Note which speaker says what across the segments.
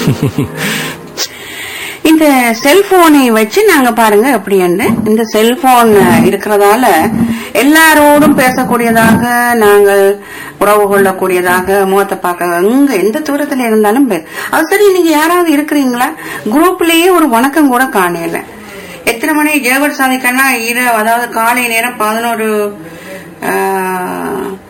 Speaker 1: இந்த செல்போனை வச்சு நாங்க பாருங்க எப்படி இந்த செல்போன் இருக்கிறதால எல்லாரோடும் பேசக்கூடியதாக நாங்கள் உறவு கொள்ளக்கூடியதாக முகத்தை பார்க்க எங்க எந்த தூரத்துல இருந்தாலும் பே- அது சரி நீங்க யாராவது இருக்கிறீங்களா குரூப்லயே ஒரு வணக்கம் கூட காணல எத்தனை மணி ஜெகவர் சாதிக்கன்னா இரு அதாவது காலை நேரம் பதினோரு ஆஹ்,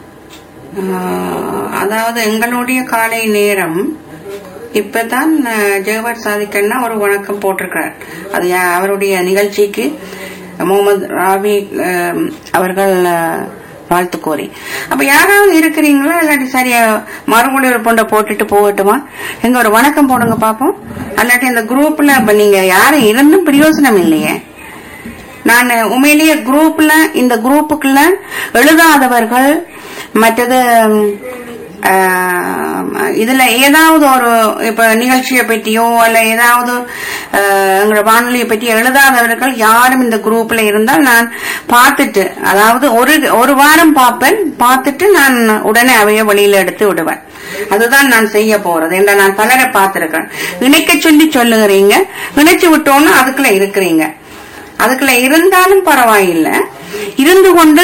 Speaker 1: ஆஹ், அதாவது எங்களுடைய காலை நேரம் இப்பதான் அஹ், ஜெகவர் சாதிக்கன்னா ஒரு வணக்கம் போட்டிருக்கிறார் அது யா- அவருடைய நிகழ்ச்சிக்கு முகமது ராவி அஹ், அவர்கள் அஹ், வாழ்த்து கோரி அப்ப யாராவது இருக்கிறீங்களா இல்லாட்டி சரியா மறுமொழி ஒரு பொண்டை போட்டுட்டு போகட்டுமா எங்க ஒரு வணக்கம் போடுங்க பாப்போம் அல்லாட்டி இந்த குரூப்ல இப்ப நீங்க யாரும் இருந்தும் பிரயோசனம் இல்லையே நான் உண்மையிலேயே குரூப்ல இந்த குரூப்புக்குள்ள எழுதாதவர்கள் மற்றது ம், ஆஹ், இதுல ஏதாவது ஒரு இப்ப நிகழ்ச்சியை பற்றியோ அல்ல ஏதாவது ஆஹ், எங்களோட வானொலியை பற்றி எழுதாதவர்கள் யாரும் இந்த குரூப்ல இருந்தால் நான் பார்த்துட்டு அதாவது ஒரு ஒரு வாரம் பார்ப்பேன் பார்த்துட்டு நான் உடனே அவைய வெளியில எடுத்து விடுவேன் அதுதான் நான் செய்ய போறது என்ற நான் பலரை பார்த்திருக்கேன் இணைக்க சொல்லி சொல்லுகிறீங்க இணைச்சு விட்டோன்னு அதுக்குள்ள இருக்கிறீங்க அதுக்குள்ள இருந்தாலும் பரவாயில்லை இருந்து கொண்டு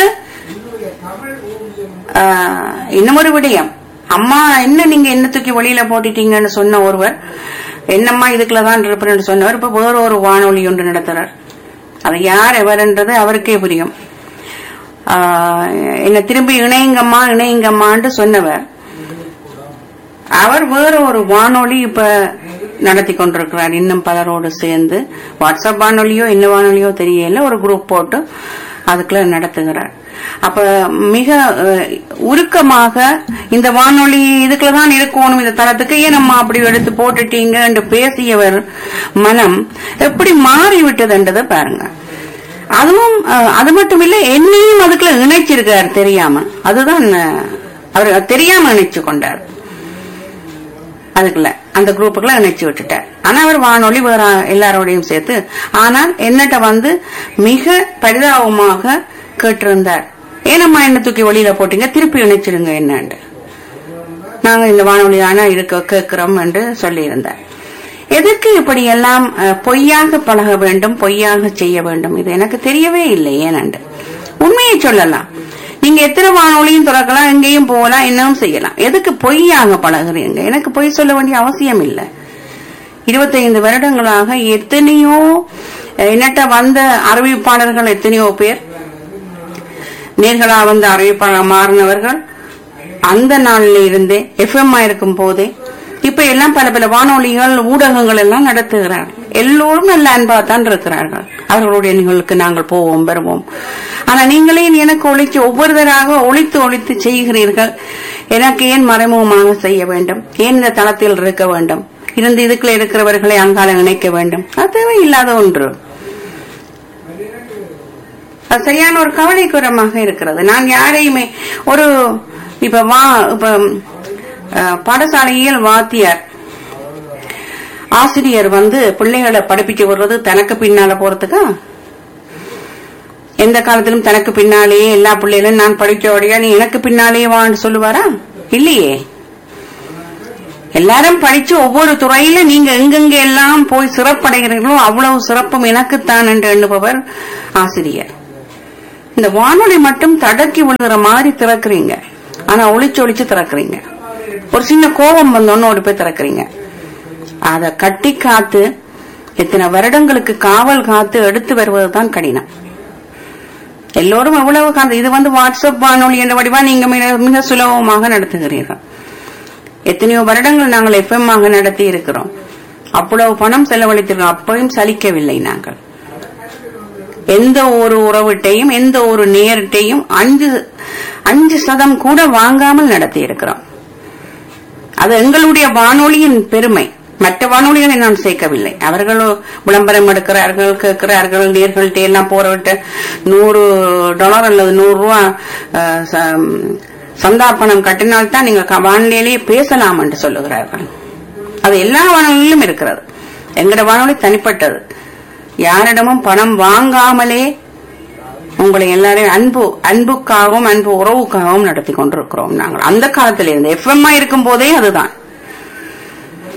Speaker 1: ஆஹ், இன்னும் ஒரு விடயம் அம்மா என்ன நீங்க என்ன தூக்கி வெளியில போட்டுட்டீங்கன்னு சொன்ன ஒருவர் என்னம்மா இதுக்குள்ளதான் இருப்பேன்னு சொன்னவர் இப்ப வேற ஒரு வானொலி ஒன்று நடத்துறார் அது யார் எவர்ன்றது அவருக்கே புரியும் ஆஹ், என்ன திரும்பி இணையுங்கம்மா இணையுங்கம்மான்னு சொன்னவர் அவர் வேற ஒரு வானொலி இப்ப நடத்தி கொண்டிருக்கிறார் இன்னும் பலரோடு சேர்ந்து வாட்ஸ்அப் வானொலியோ என்ன வானொலியோ தெரியல ஒரு குரூப் போட்டு அதுக்குள்ள நடத்துகிறார் அப்ப மிக அஹ், உருக்கமாக இந்த வானொலி இதுக்குள்ளதான் இருக்கணும் இந்த தளத்துக்கு ஏன் நம்ம அப்படி எடுத்து போட்டுட்டீங்க என்று பேசியவர் மனம் எப்படி மாறிவிட்டதுன்றதை பாருங்க அதுவும் அஹ், அது மட்டும் இல்ல என்னையும் அதுக்குள்ள இணைச்சிருக்காரு தெரியாம அதுதான் அஹ், அவர் தெரியாம இணைச்சு கொண்டார் அதுக்குள்ள அந்த குரூப்புக்குள்ள இணைச்சு விட்டுட்டார் ஆனா அவர் வானொலி வேற எல்லாரோடையும் சேர்த்து ஆனால் என்னட்ட வந்து மிக பரிதாபமாக கேட்டிருந்தார் ஏனம்மா என்ன தூக்கி வெளியில போட்டீங்க திருப்பி இணைச்சிடுங்க என்னன்னு நாங்க இந்த வானொலி தானே இருக்க கேட்கிறோம் என்று சொல்லியிருந்தார் எதற்கு இப்படி எல்லாம் அஹ், பொய்யாக பழக வேண்டும் பொய்யாக செய்ய வேண்டும் இது எனக்கு தெரியவே இல்லை ஏனண்டு உண்மையை சொல்லலாம் நீங்க எத்தனை வானொலியும் திறக்கலாம் எங்கேயும் போகலாம் என்னவும் செய்யலாம் எதுக்கு பொய்யாக பழகுறீங்க எனக்கு பொய் சொல்ல வேண்டிய அவசியம் இல்லை இருபத்தைந்து வருடங்களாக எத்தனையோ அஹ், என்னட்ட வந்த அறிவிப்பாளர்கள் எத்தனையோ பேர் நேர்களா வந்து அறிவிப்பாளர் மாறினவர்கள் அந்த நாள்ல இருந்தே எஃப்எம் இருக்கும் போதே இப்ப எல்லாம் பல பல வானொலிகள் ஊடகங்கள் எல்லாம் நடத்துகிறார்கள் எல்லோரும் நல்ல அன்பா தான் இருக்கிறார்கள் அவர்களுடைய நிகழ்வுக்கு நாங்கள் போவோம் வருவோம் ஆனா நீங்களே எனக்கு ஒழிச்சு ஒவ்வொருவராக ஒழித்து ஒழித்து செய்கிறீர்கள் எனக்கு ஏன் மறைமுகமாக செய்ய வேண்டும் ஏன் இந்த தளத்தில் இருக்க வேண்டும் இருந்து இதுக்குள்ள இருக்கிறவர்களை அங்கால இணைக்க வேண்டும் அது தேவையில்லாத ஒன்று அது சரியான ஒரு கவலைக்குரமாக இருக்கிறது நான் யாரையுமே ஒரு இப்ப வா இப்ப அஹ், பாடசாலையில் வாத்தியார் ஆசிரியர் வந்து பிள்ளைகளை படிப்பிக்க விடுறது தனக்கு பின்னால போறதுக்கா எந்த காலத்திலும் தனக்கு பின்னாலேயே எல்லா பிள்ளைகளும் நான் படிச்சோடையா நீ எனக்கு பின்னாலேயே வான்னு சொல்லுவாரா இல்லையே எல்லாரும் படிச்சு ஒவ்வொரு துறையில நீங்க எங்கெங்க எல்லாம் போய் சிறப்படைகிறீர்களோ அவ்வளவு சிறப்பும் எனக்குத்தான் என்று எண்ணுபவர் ஆசிரியர் இந்த வானொலி மட்டும் தடக்கி விழுகிற மாதிரி திறக்கிறீங்க ஆனா ஒளிச்சு ஒளிச்சு திறக்கிறீங்க ஒரு சின்ன கோபம் வந்தோன்னு ஓடி போய் திறக்கிறீங்க அத கட்டி காத்து எத்தனை வருடங்களுக்கு காவல் காத்து எடுத்து வருவதுதான் கடினம் எல்லோரும் எவ்வளவு காத்து இது வந்து வாட்ஸ்அப் வானொலி என்ற வடிவா நீங்க மிக- மிக சுலபமாக நடத்துகிறீர்கள் எத்தனையோ வருடங்கள் நாங்கள் எஃப்எம் ஆக நடத்தி இருக்கிறோம் அவ்வளவு பணம் செலவழித்திருக்கோம் அப்பவும் சலிக்கவில்லை நாங்கள் எந்த ஒரு உறவுட்டையும் எந்த ஒரு நேரட்டையும் அஞ்சு அஞ்சு சதம் கூட வாங்காமல் நடத்தி இருக்கிறோம் அது எங்களுடைய வானொலியின் பெருமை மற்ற வானொலிகளை நான் சேர்க்கவில்லை அவர்கள் விளம்பரம் எடுக்கிறார்கள் கேட்கிறார்கள் நேர்கள்ட்ட எல்லாம் போறவிட்டு நூறு டாலர் அல்லது நூறு ரூபா அஹ், ச- சந்தா பணம் கட்டினால்தான் நீங்க க- வானொலியிலேயே பேசலாம் என்று சொல்லுகிறார்கள் அது எல்லா வானொலியிலும் இருக்கிறது எங்கட வானொலி தனிப்பட்டது யாரிடமும் பணம் வாங்காமலே உங்களை எல்லாரையும் அன்பு அன்புக்காகவும் அன்பு உறவுக்காகவும் நடத்தி கொண்டிருக்கிறோம் நாங்கள் அந்த காலத்திலிருந்து எஃப்எம் இருக்கும் போதே அதுதான்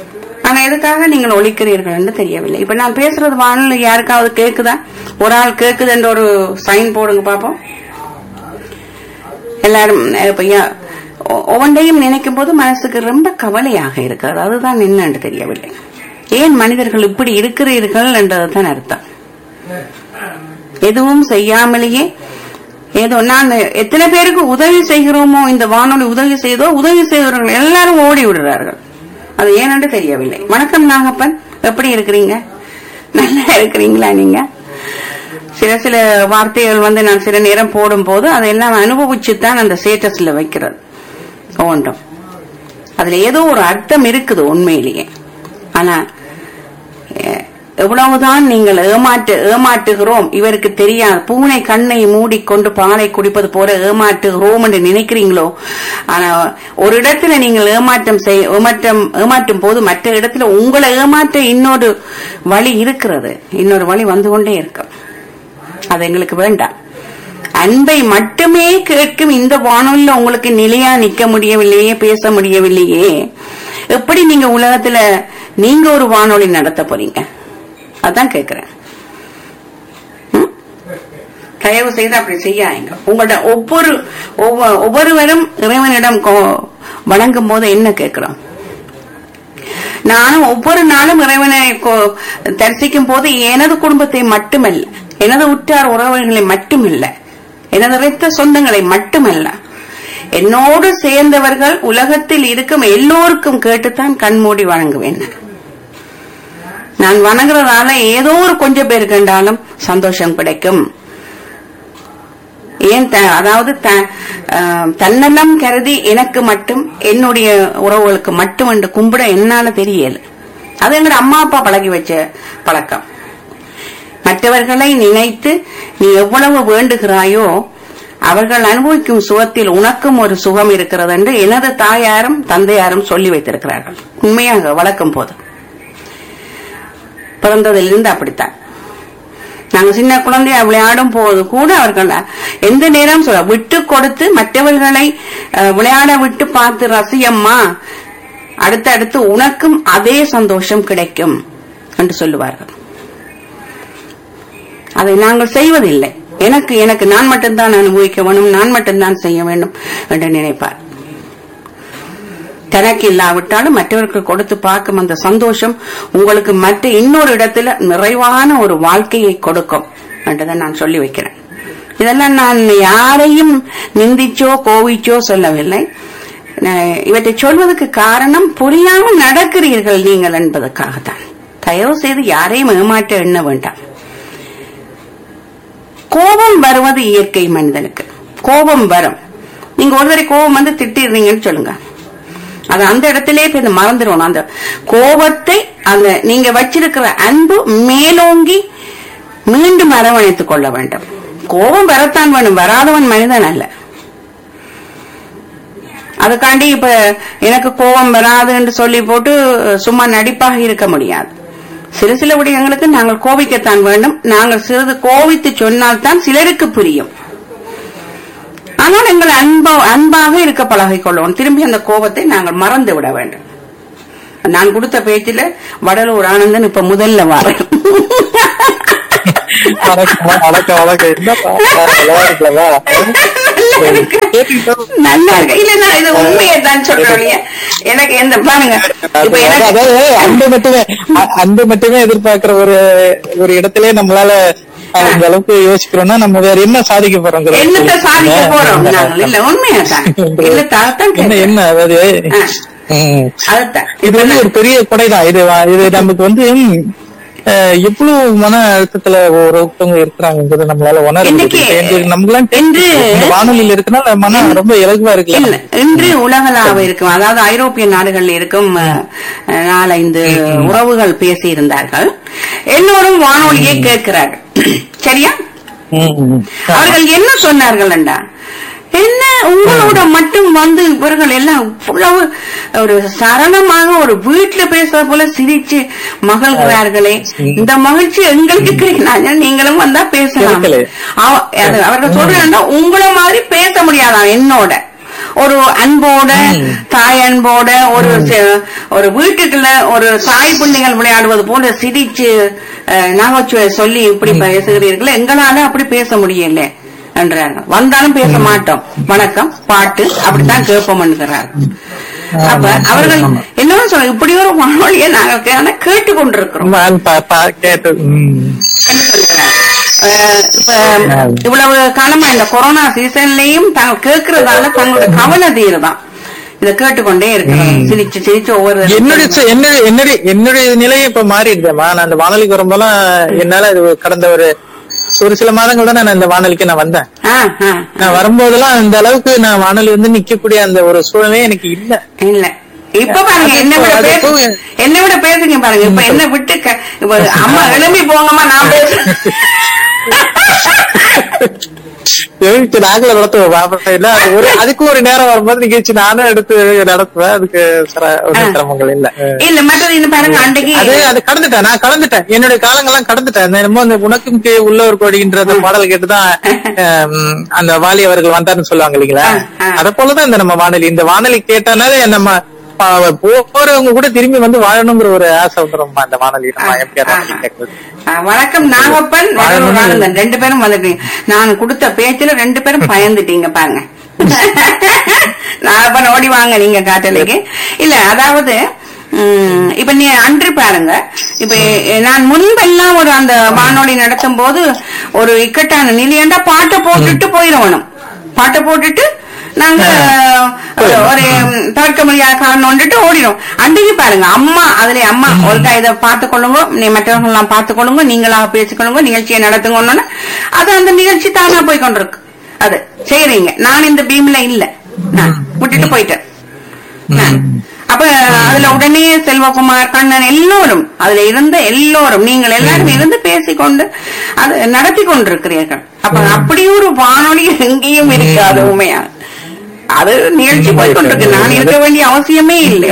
Speaker 1: ஆனா எதுக்காக நீங்கள் ஒழிக்கிறீர்கள் என்று தெரியவில்லை இப்ப நான் பேசுறது வானிலை யாருக்காவது கேக்குதா ஒரு ஆள் கேக்குது என்ற ஒரு சைன் போடுங்க பாப்போம் எல்லாரும் இப்ப யா- ஒ- ஒவ்வொன்றையும் நினைக்கும் போது மனசுக்கு ரொம்ப கவலையாக இருக்கிறது அதுதான் என்னன்னு தெரியவில்லை ஏன் மனிதர்கள் இப்படி இருக்கிறீர்கள் என்றதுதான் அர்த்தம் எதுவும் செய்யாமலேயே ஏதோ நான் எத்தனை பேருக்கு உதவி செய்கிறோமோ இந்த வானொலி உதவி செய்தோ உதவி செய்கிறவர்கள் எல்லாரும் ஓடி விடுறார்கள் அது ஏனென்று தெரியவில்லை வணக்கம் நாகப்பன் எப்படி இருக்கிறீங்க நல்லா இருக்கிறீங்களா நீங்க சில சில வார்த்தைகள் வந்து நான் சில நேரம் போடும்போது அதெல்லாம் அனுபவிச்சு தான் அந்த ஸ்டேட்டஸ்ல வைக்கிறது ஒன்றும் அதுல ஏதோ ஒரு அர்த்தம் இருக்குது உண்மையிலேயே ஆனா எ- எவ்வளவுதான் நீங்கள் ஏமாற்று ஏமாற்றுகிறோம் இவருக்கு தெரியாது பூனை கண்ணை மூடிக்கொண்டு பாலை குடிப்பது போல ஏமாற்றுகிறோம் என்று நினைக்கிறீங்களோ ஆனா ஒரு இடத்துல நீங்கள் ஏமாற்றம் செய் ஏமாற்றம் ஏமாற்றும் போது மற்ற இடத்துல உங்களை ஏமாற்ற இன்னொரு வழி இருக்கிறது இன்னொரு வழி வந்து கொண்டே இருக்கும் அது எங்களுக்கு வேண்டாம் அன்பை மட்டுமே கேட்கும் இந்த வானொலியில உங்களுக்கு நிலையா நிக்க முடியவில்லையே பேச முடியவில்லையே எப்படி நீங்க உலகத்துல நீங்க ஒரு வானொலி நடத்த போறீங்க அதான் கேக்குறேன் ம்? தயவு செய்து அப்படி செய்யாதீங்க உங்கள்ட்ட ஒவ்வொரு ஒவ்வொ- ஒவ்வொருவரும் இறைவனிடம் கொ- வணங்கும் போது என்ன கேட்கிறோம் நானும் ஒவ்வொரு நாளும் இறைவனை கொ- தரிசிக்கும் போது எனது குடும்பத்தை மட்டுமல்ல எனது உற்றார் உறவுகளை மட்டுமில்ல எனது இரத்த சொந்தங்களை மட்டுமல்ல என்னோடு சேர்ந்தவர்கள் உலகத்தில் இருக்கும் எல்லோருக்கும் கேட்டுத்தான் கண்மூடி வணங்குவேன் நான். நான் வணங்குறதால ஏதோ ஒரு கொஞ்சம் பேர் கண்டாலும் சந்தோஷம் கிடைக்கும் ஏன் த- அதாவது த- ஆஹ், தன்னலம் கருதி எனக்கு மட்டும் என்னுடைய உறவுகளுக்கு மட்டும் என்று கும்பிட என்னால தெரியல அது எங்க அம்மா அப்பா பழகி வச்ச பழக்கம் மற்றவர்களை நினைத்து நீ எவ்வளவு வேண்டுகிறாயோ அவர்கள் அனுபவிக்கும் சுகத்தில் உனக்கும் ஒரு சுகம் இருக்கிறது என்று எனது தாயாரும் தந்தையாரும் சொல்லி வைத்திருக்கிறார்கள் உண்மையாக வளர்க்கும் போது பிறந்ததிலிருந்து அப்படித்தான் நாங்க சின்ன குழந்தையா விளையாடும் போது கூட அவர்கள் எந்த நேரம் சொல்ல விட்டு கொடுத்து மற்றவர்களை அஹ், விளையாட விட்டு பார்த்து ரசியம்மா அடுத்தடுத்து உனக்கும் அதே சந்தோஷம் கிடைக்கும் என்று சொல்லுவார்கள் அதை நாங்கள் செய்வதில்லை எனக்கு எனக்கு நான் மட்டும்தான் அனுபவிக்க வேண்டும் நான் மட்டும்தான் செய்ய வேண்டும் என்று நினைப்பார் தனக்கு இல்லாவிட்டாலும் மற்றவருக்கு கொடுத்து பார்க்கும் அந்த சந்தோஷம் உங்களுக்கு மற்ற இன்னொரு இடத்துல நிறைவான ஒரு வாழ்க்கையை கொடுக்கும் என்றதை நான் சொல்லி வைக்கிறேன் இதெல்லாம் நான் யாரையும் நிந்திச்சோ கோவிச்சோ சொல்லவில்லை நான் இவற்றை சொல்வதற்கு காரணம் புரியாமல் நடக்கிறீர்கள் நீங்கள் என்பதற்காகத்தான் தயவு செய்து யாரையும் ஏமாற்ற எண்ண வேண்டாம் கோபம் வருவது இயற்கை மனிதனுக்கு கோபம் வரும் நீங்க ஒருவரை கோபம் வந்து திட்டிடுறீங்கன்னு சொல்லுங்க அது அந்த இடத்திலே போய் மறந்துடும் அந்த கோபத்தை அந்த நீங்க வச்சிருக்கிற அன்பு மேலோங்கி மீண்டும் அரவணைத்துக் கொள்ள வேண்டும் கோபம் வரத்தான் வேணும் வராதவன் மனிதன் அல்ல அதுக்காண்டி இப்ப எனக்கு கோபம் வராது என்று சொல்லி போட்டு சும்மா நடிப்பாக இருக்க முடியாது சில சில விடயங்களுக்கு நாங்கள் கோபிக்கத்தான் வேண்டும் நாங்கள் சிறிது கோபித்து சொன்னால்தான் சிலருக்கு புரியும் ஆனால் எங்கள் அன்பா அன்பாக இருக்க பழகிக் கொள்வோம் திரும்பி அந்த கோபத்தை நாங்கள் மறந்து விட வேண்டும் நான் கொடுத்த பேச்சில வடலூர் ஆனந்தன் இப்ப முதல்ல வரேன்
Speaker 2: வணக்கம் வணக்கம் வணக்கம் என்னப்பா நல்லா இருக்கலவா
Speaker 1: நல்லா இருக்கு. நல்லா இருக்கு இல்ல நான் இது உண்மையை தான் சொல்றேன் எனக்கு எந்த பாருங்க இப்ப எனக்கு
Speaker 2: அதாவது அன்பு மட்டுமே அ- அன்பு மட்டுமே எதிர்பார்க்கிற ஒரு ஒரு இடத்திலே நம்மளால அஹ், இந்த அளவுக்கு யோசிக்கிறோம்னா நம்ம வேற என்ன சாதிக்க போறோம்
Speaker 1: என்னத்த சாதிக்க போறோம் நாங்கள் இல்ல உண்மையா தான் இல்ல தான்
Speaker 2: என்ன என்ன அதாவது ம்.
Speaker 1: அதுதான்
Speaker 2: இது வந்து ஒரு பெரிய கொடைதான் இது வ- இது நமக்கு வந்து ம், அஹ், எவ்வளவு மன அழுத்தத்துல ஒருத்தவங்க இருக்கிறாங்கிறது நம்மளால உணர
Speaker 1: இன்னைக்கு
Speaker 2: முடியுது நம்மளாம்
Speaker 1: இன்று
Speaker 2: இந்த வானொலியில இருக்கனால மனம் ரொம்ப இலகுவா
Speaker 1: இல்ல
Speaker 2: இருக்குல்ல
Speaker 1: இன்று உலகளாவ இருக்கும் அதாவது ஐரோப்பிய நாடுகளில் இருக்கும் அஹ், நாலைந்து உறவுகள் பேசி இருந்தார்கள் எல்லோரும் வானொலியை கேட்கிறார்கள் சரியா
Speaker 2: ம், ம்.
Speaker 1: அவர்கள் என்ன சொன்னார்கள் என்றா என்ன உங்களோட மட்டும் வந்து இவர்கள் எல்லாம் இவ்வளவு ஒரு சரளமாக ஒரு வீட்டுல பேசுற போல சிரிச்சு மகிழ்கிறார்களே இந்த மகிழ்ச்சி எங்களுக்கு கிடையாது நீங்களும் வந்தா பேசலாம்
Speaker 2: கிடைக்கல.
Speaker 1: அவ- அது அவர்கள் சொல்றாங்க உங்களை மாதிரி பேச முடியாதாம் என்னோட ஒரு அன்போட தாய் அன்போட ஒரு செ- ஒரு வீட்டுக்குள்ள ஒரு தாய் பிள்ளைகள் விளையாடுவது போல சிரிச்சு அஹ், நகைச்சுவை சொல்லி இப்படி பேசுகிறீர்கள் எங்களால அப்படி பேச முடியல என்றாங்க வந்தாலும் பேச மாட்டோம் வணக்கம் பாட்டு அப்படித்தான் கேட்போம்ங்கிறார் அப்ப அவர்கள் என்ன சொல்ல இப்படி ஒரு வானொலியை நாங்கள் கேட்டு கொண்டிருக்கிறோம்
Speaker 2: நான் பா- பா- கேட்டு ம்.
Speaker 1: அஹ் இப்ப இவ்வளவு காலமா இந்த கொரோனா சீசன்லயும் தாங்கள் கேட்கறதால தங்களோட கவன தீருதான் இத கேட்டுக்கொண்டே இருக்கிறோம் சிரிச்சு சிரிச்சு ஒவ்வொரு
Speaker 2: என்னுடைய ச- என்னுடைய என்னுடைய என்னுடைய நிலையை இப்ப மாறிடுதேம்மா நான் அந்த வானொலிக்கு வரும்போதெல்லாம் என்னால இது கடந்த ஒரு ஒரு சில மாதங்கள் தான் நான் இந்த வானொலிக்கு நான் வந்தேன்
Speaker 1: ஆ, ஆ.
Speaker 2: நான் வரும்போதெல்லாம் அந்த அளவுக்கு நான் வானொலி வந்து நிக்கக்கூடிய அந்த ஒரு சூழ்நிலை எனக்கு இல்ல
Speaker 1: இல்ல இப்ப பாருங்க
Speaker 2: அது
Speaker 1: என்ன விட
Speaker 2: இப்போ- அது
Speaker 1: பேசு
Speaker 2: இப்போ-
Speaker 1: என்ன விட பேசுங்க பாருங்க இப்ப என்ன விட்டு க- இப்ப அம்மா எழும்பி போங்கம்மா நான் பேசுறேன்
Speaker 2: எழுத்து நாங்கள நடத்துவோம் பாப்பா இல்ல அது ஒரு அதுக்கு ஒரு நேரம் வரும்போது நிகழ்ச்சி நானும் எடுத்து நடத்துவேன் அதுக்கு சிர- ஒரு
Speaker 1: ஆ.
Speaker 2: சிரமங்கள் இல்ல
Speaker 1: இல்ல மற்றது இன்னும் பாருங்க அன்றைக்கு
Speaker 2: அது அது கடந்துட்டேன் நான் கடந்துட்டேன் என்னுடைய காலங்கள்லாம் கடந்துட்டேன் அந்த என்னமோ அந்த உனக்கும் கே உள்ள ஒரு கோடின்ற அந்த பாடல் கேட்டுதான் ஆம், அந்த வாலி அவர்கள் வந்தாருன்னு சொல்லுவாங்க இல்லைங்களா
Speaker 1: ஆ, ஆ.
Speaker 2: அத போலதான் இந்த நம்ம வானொலி இந்த வானொலி கேட்டனாலே நம்ம பா- போ- போறவங்க கூட திரும்பி வந்து வாழணுங்கிற ஒரு ஆசை வந்துடும் அந்த வானொலி நம்ம எம்ஜிஆர் வானொலி கேட்கறது
Speaker 1: ஆ, வணக்கம் நாகப்பன் வேலூர் ஆனந்தன் ரெண்டு பேரும் வந்துட்டீங்க நான் கொடுத்த பேச்சுல ரெண்டு பேரும் பயந்துட்டீங்க பாருங்க நாகப்பன் ஓடி வாங்க நீங்க காட்டலைக்கு இல்ல அதாவது உம், இப்ப நீ அன்று பாருங்க இப்ப நான் முன்பெல்லாம் ஒரு அந்த வானொலி நடத்தும் போது ஒரு இக்கட்டான நிலையண்டா பாட்டை போட்டுட்டு போயிடணும் பாட்டை போட்டுட்டு நாங்க ஒரு ஒரு தவிர்க்க முடியாத காரணம் வந்துட்டு ஓடிடும் அன்றைக்கு பாருங்க அம்மா அதுல அம்மா ஒருக்கா இதை பார்த்துக் கொள்ளுங்க நீ மற்றவங்க எல்லாம் பார்த்துக் கொள்ளுங்க நீங்களாக பேசிக்கொள்ளுங்க நிகழ்ச்சியை நடத்துங்கன்னு அது அந்த நிகழ்ச்சி தானா போய் கொண்டிருக்கு அது செய்றீங்க நான் இந்த பீம்ல இல்ல நான் விட்டுட்டு போயிட்டேன் நான். அப்ப அதுல உடனே செல்வகுமார் கண்ணன் எல்லோரும் அதுல இருந்த எல்லோரும் நீங்கள் எல்லாரும் இருந்து பேசிக்கொண்டு அது நடத்தி கொண்டிருக்கிறீர்கள் அப்ப அப்படி ஒரு வானொலி எங்கேயும் இருக்காது உண்மையா அது நிகழ்ச்சி போய் கொண்டிருக்கு நான் இருக்க வேண்டிய அவசியமே இல்லை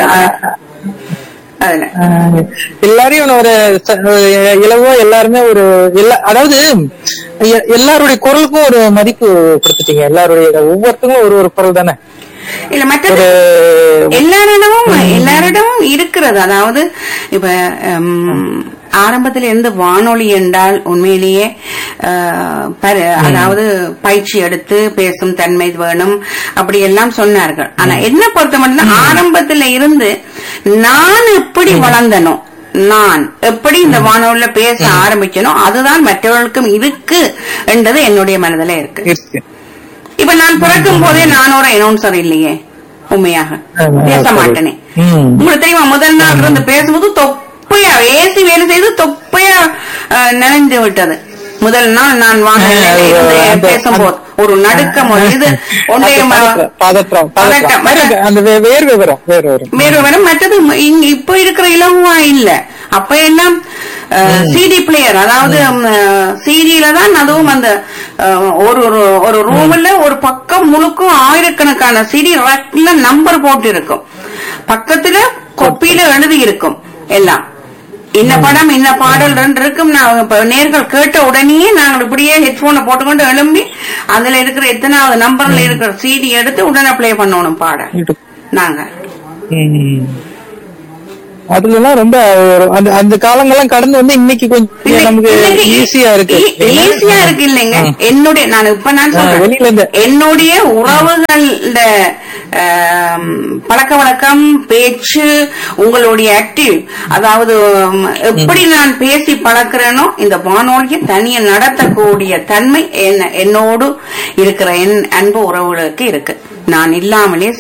Speaker 1: அதுல
Speaker 2: ஆஹ் எல்லாரையும் ஒரு ச- ஒரு இலவோ எல்லாருமே ஒரு எல்லா அதாவது எ- எல்லாருடைய குரலுக்கும் ஒரு மதிப்பு கொடுத்துட்டீங்க எல்லாருடைய ஒவ்வொருத்தங்களும் ஒரு ஒரு குரல் தானே
Speaker 1: இல்ல மற்றது
Speaker 2: ஒரு
Speaker 1: எல்லாரிடமும் எல்லாரிடமும் இருக்கிறது அதாவது இப்ப ஹம், ஆரம்பத்தில் இருந்து வானொலி என்றால் உண்மையிலேயே அஹ், பர- அதாவது பயிற்சி எடுத்து பேசும் தன்மை வேணும் அப்படி எல்லாம் சொன்னார்கள் ஆனா என்ன பொறுத்த மட்டும் ஆரம்பத்துல இருந்து நான் எப்படி வளர்ந்தனோ நான் எப்படி இந்த வானொலியில பேச ஆரம்பிச்சனோ அதுதான் மற்றவர்களுக்கும் இருக்கு என்றது என்னுடைய மனதில இருக்கு
Speaker 2: இருக்கு
Speaker 1: இப்ப நான் பிறக்கும் போதே நான் ஒரு அனௌன்சர் இல்லையே உண்மையாக
Speaker 2: ஆமா,
Speaker 1: பேச
Speaker 2: சரி.
Speaker 1: மாட்டேனே
Speaker 2: ம்.
Speaker 1: உங்களுக்கு தெரியுமா முதல் நாள் இருந்து பேசும்போது தொப்பையா ஏசி வேலை செய்து தொப்பையா அஹ், நனைந்து விட்டது முதல் நாள் நான் வானொலியில
Speaker 2: ஆ,
Speaker 1: இருந்து
Speaker 2: அந்த-
Speaker 1: பேசும்போது ஒரு நடுக்கம் ஒரு இது ஒன்றைய ம-
Speaker 2: பதற்றம், பதற்றம்
Speaker 1: பதட்டம்.
Speaker 2: பதற்றம் அந்த வே- வேர்வை வரும் வேர்வை வரும்
Speaker 1: வேறு வேற மற்றது ம- இங்க இப்ப இருக்கிற இலவா இல்ல அப்ப எல்லாம் சிடி பிளேயர் அதாவது சிடியில தான் அதுவும் அந்த அஹ், ஒரு ஒரு- ஒரு ரூம்ல ஒரு பக்கம் முழுக்கும் ஆயிரக்கணக்கான சிடி ரேக்ல நம்பர் போட்டு இருக்கும் பக்கத்துல கொப்பியில எழுதி இருக்கும் எல்லாம் இந்த படம் இந்த பாடல் ரெண்டு இருக்கும் நான் இப்ப நேர்கள் கேட்ட உடனே நாங்கள் இப்படியே ஹெட்போனை போட்டுக்கொண்டு எழும்பி அதுல இருக்கிற எத்தனாவது நம்பர்ல இருக்கிற சிடி எடுத்து உடனே ப்ளே பண்ணணும் பாடல் நாங்க
Speaker 2: ம். அதுலலாம் ரொம்ப ஒரு- அந்த அந்த காலங்கள்லாம் கடந்து வந்து இன்னைக்கு கொஞ்சம் நமக்கு ஈஸியா இருக்கு
Speaker 1: ஈஸியா இருக்கு இல்லைங்க என்னுடைய நான் இப்ப நான்
Speaker 2: ஆ, வெளியில
Speaker 1: சொல்றேன்
Speaker 2: இருந்து.
Speaker 1: என்னுடைய உறவுகள ஆம், பழக்க வழக்கம் பேச்சு உங்களுடைய ஆக்டிவ் அதாவது உம், எப்படி நான் பேசி பழக்கிறேனோ இந்த வானொலியை தனியா நடத்தக்கூடிய தன்மை என்ன- என்னோடு இருக்கிற என் அன்பு உறவுகளுக்கு இருக்கு நான் இல்லாமலே